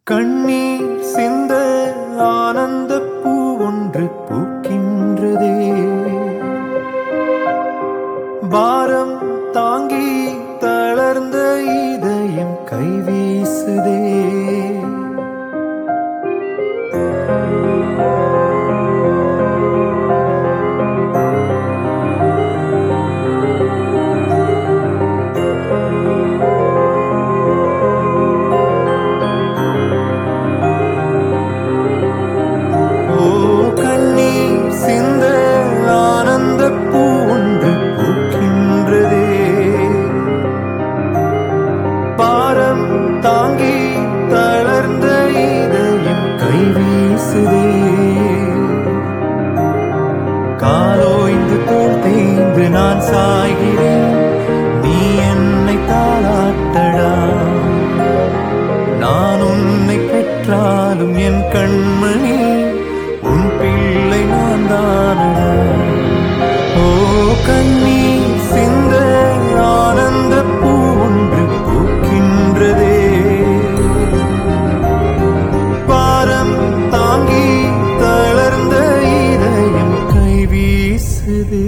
கண்ணீர் சிந்த ஆனந்த பூ ஒன்று பூக்கின்றதே பாரம் தாங்கி தளர்ந்த இதயம் கைவீசுதே ஓ கண்ணீர் சிந்த ஆனந்த பூ ஒன்று பூக்கின்றதே பாரம் தாங்கி தளர்ந்த இதயம் கைவீசுதே காலோய்ந்து தோல் தேய்ந்து நான் சாய்கிறேன் நீ என்னை தாளாட்டடா நான் உன்னை பெற்றாலும் என் கண்மணி உன் பிள்ளை நான் தானடா ஓ கண்ணீர் சிந்த ஆனந்த பூ ஒன்று பூக்கின்றதே பாரம் தாங்கி தளர்ந்த இதயம் கைவீசுதே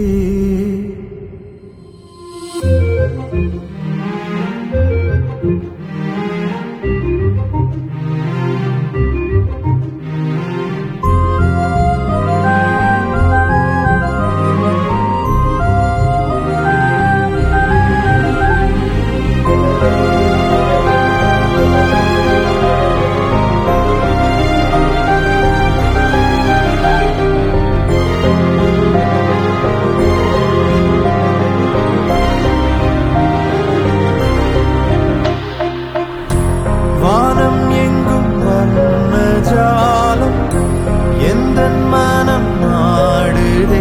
வானம் எங்கும் வர்ணஜாலம் எந்த மனம் நாடுதே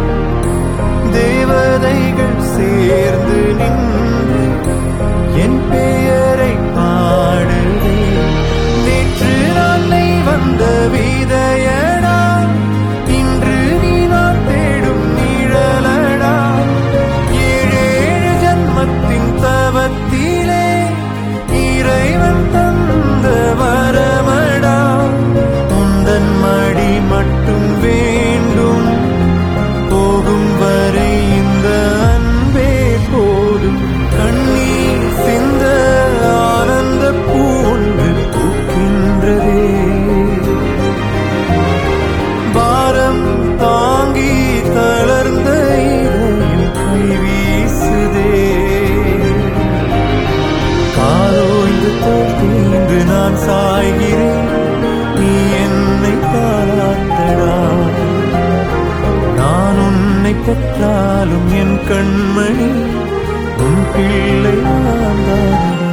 தேவதைகள் சேர்ந்து நின்று என் பெயரை பாடுதே நேற்று நாளை வந்த விதையடா இன்று நீ நான் தேடும் நிழலடா ஏழேழு ஜன்மத்தின் தவத்திலே இறைவன் தந்த வரமடா உந்தன் மடி மட்டும் வேண்டும் போகும் வரை இந்த அன்பே போதும் கண்ணீர் சிந்த ஆனந்த பூண்டு பூக்கின்றதே பாரம் தாங்கி தளர்ந்த இதயம் கைவீசுதே காலோய்ந்து தோல் தீந்து நான் சாய்கிறேன் நீ என்னை பாராட்டடா நான் உன்னை பெற்றாலும் என் கண்மணி உன் பிள்ளை நான் தானடா